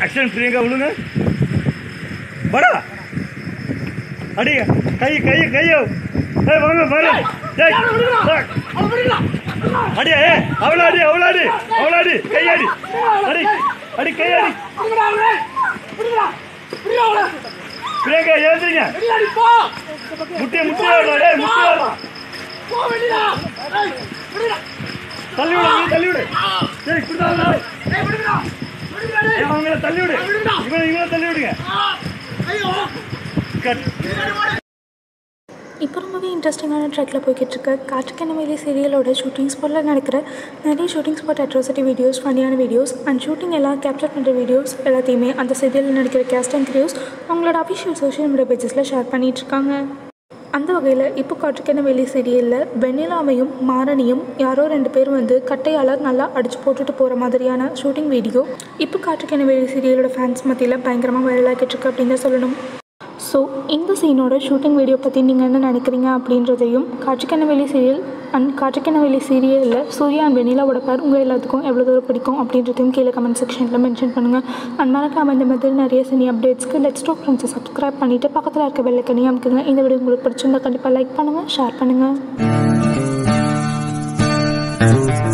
Action Priyanka விழுங்க படா அடி கை கை கையோ ஏய் வாங்க வாங்க டேய் டேய். அடியா ஏ அவள அடி அவள அடி அவள அடி கையாடி அடி அடி கையாடி பிரியங்கா ஏந்திரிங்க முட்டிய முட்டிய டேய் முட்டிய தள்ளி விடு நீ தள்ளி விடு டேய் இப்படிதான் டேய். ஏய், அவங்கள தள்ளி விடு இவனை இவனை தள்ளி விடுங்க கட் இப்போ ரொம்பவே இன்ட்ரெஸ்டிங்கான ட்ராக்கில் போய்கிட்டு இருக்க காற்றுக்கெனவேலி சீரியலோட ஷூட்டிங் ஸ்பாட்டில் நடக்கிற நிறைய ஷூட்டிங் ஸ்பாட் அட்ராசிட்டி வீடியோஸ் ஃபன்னியான வீடியோஸ் அண்ட் ஷூட்டிங் எல்லாம் கேப்சர் பண்ணுற வீடியோஸ் எல்லாத்தையுமே அந்த சீரியலில் நடிக்கிற கேஸ்ட் அண்ட் கிரியூஸ் அவங்களோட அஃபிஷியல் சோஷியல் மீடியா பேஜஸில் ஷேர் பண்ணிட்டு இருக்காங்க அந்த வகையில் இப்போ காற்றுக்கெனவேலி சீரியலில் வெண்ணிலாவையும் மாரணியும் யாரோ ரெண்டு பேர் வந்து கட்டையால் நல்லா அடிச்சு போட்டுட்டு போகிற மாதிரியான ஷூட்டிங் வீடியோ இப்போ காற்றுக்கெனவேலி சீரியலோட ஃபேன்ஸ் மத்தியில் பயங்கரமாக வைரலாகிட்டு இருக்கு அப்படின்னு தான் சொல்லணும் ஸோ இந்த சீனோட ஷூட்டிங் வீடியோ பற்றி நீங்கள் என்ன நினைக்கிறீங்க அப்படின்றதையும் காற்றுக்கெனவெளி சீரியல் அண்ட் காற்றுக்கெனவெளி சீரியலில் சூர்யா அண்ட் வெண்ணிலாவோட பேர் உங்கள் எல்லாத்துக்கும் எவ்வளோ தூரம் பிடிக்கும் அப்படின்றதையும் கீழே கமெண்ட் செக்ஷனில் மென்ஷன் பண்ணுங்கள் அண்ட் மறக்காம இந்த மாதிரி நிறைய சினி அப்டேட்ஸ்க்கு லெட்ஸ் டோக் ஃப்ரெண்ட்ஸை சப்ஸ்கிரைப் பண்ணிவிட்டு பக்கத்தில் இருக்க பெல்லைக்கனையும் அமைக்குங்க இந்த வீடியோ உங்களுக்கு பிடிச்சிருந்தா கண்டிப்பாக லைக் பண்ணுங்கள் ஷேர் பண்ணுங்கள்